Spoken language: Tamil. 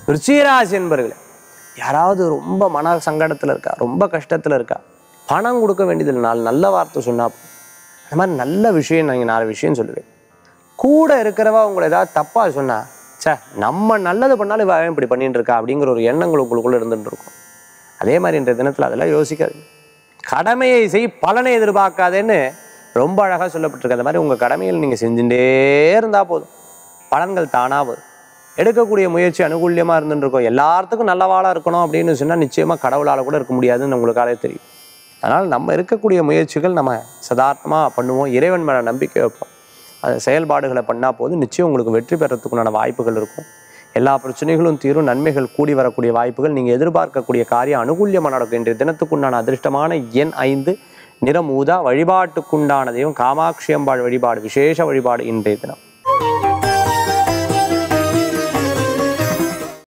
விருச்சிகராசி என்பர்களே யாராவது ரொம்ப மன சங்கடத்தில் இருக்கா ரொம்ப கஷ்டத்தில் இருக்கா பணம் கொடுக்க வேண்டியதில்லை நாலு நல்ல வார்த்தை சொன்னா போதும். அந்த மாதிரி நல்ல விஷயம் நீங்கள் நாலு விஷயம் சொல்லுவேன் கூட இருக்கிறவா உங்களை ஏதாவது தப்பாக சொன்னா ச்சே நம்ம நல்லது பண்ணாலும் இவ ஏன் இப்படி பண்ணிட்டு இருக்கா அப்படிங்கிற ஒரு எண்ணங்கள் உங்களுக்குள்ள இருந்துட்டு இருக்கும் அதே மாதிரி இன்றைய தினத்தில் அதெல்லாம் யோசிக்காது கடமையை செய் பலனை எதிர்பார்க்காதேன்னு ரொம்ப அழகாக சொல்லப்பட்டிருக்கு அந்த மாதிரி உங்கள் கடமையில் நீங்கள் செஞ்சுட்டே இருந்தால் போதும் பலன்கள் தானாக வரும் எடுக்கக்கூடிய முயற்சி அனுகூல்யமாக இருந்துட்டு இருக்கும் எல்லாத்துக்கும் நல்லவாளாக இருக்கணும் அப்படின்னு சொன்னால் நிச்சயமாக கடவுளால் கூட இருக்க முடியாதுன்னு உங்களுக்காலே தெரியும் அதனால் நம்ம இருக்கக்கூடிய முயற்சிகள் நம்ம சதார்த்தமாக பண்ணுவோம் இறைவன் மேலே நம்பிக்கை வைப்போம் அது செயல்பாடுகளை பண்ணால் போதும் நிச்சயம் உங்களுக்கு வெற்றி பெறத்துக்குண்டான வாய்ப்புகள் இருக்கும் எல்லா பிரச்சனைகளும் தீரும் நன்மைகள் கூடி வரக்கூடிய வாய்ப்புகள் நீங்கள் எதிர்பார்க்கக்கூடிய காரியம் அனுகூல்யமாக நடக்கும் இன்றைய தினத்துக்குண்டான அதிர்ஷ்டமான எண் ஐந்து நிறம் ஊதா வழிபாட்டுக்குண்டான தெய்வம் காமாட்சி அம்பாள் வழிபாடு விசேஷ வழிபாடு இன்றைய தினம்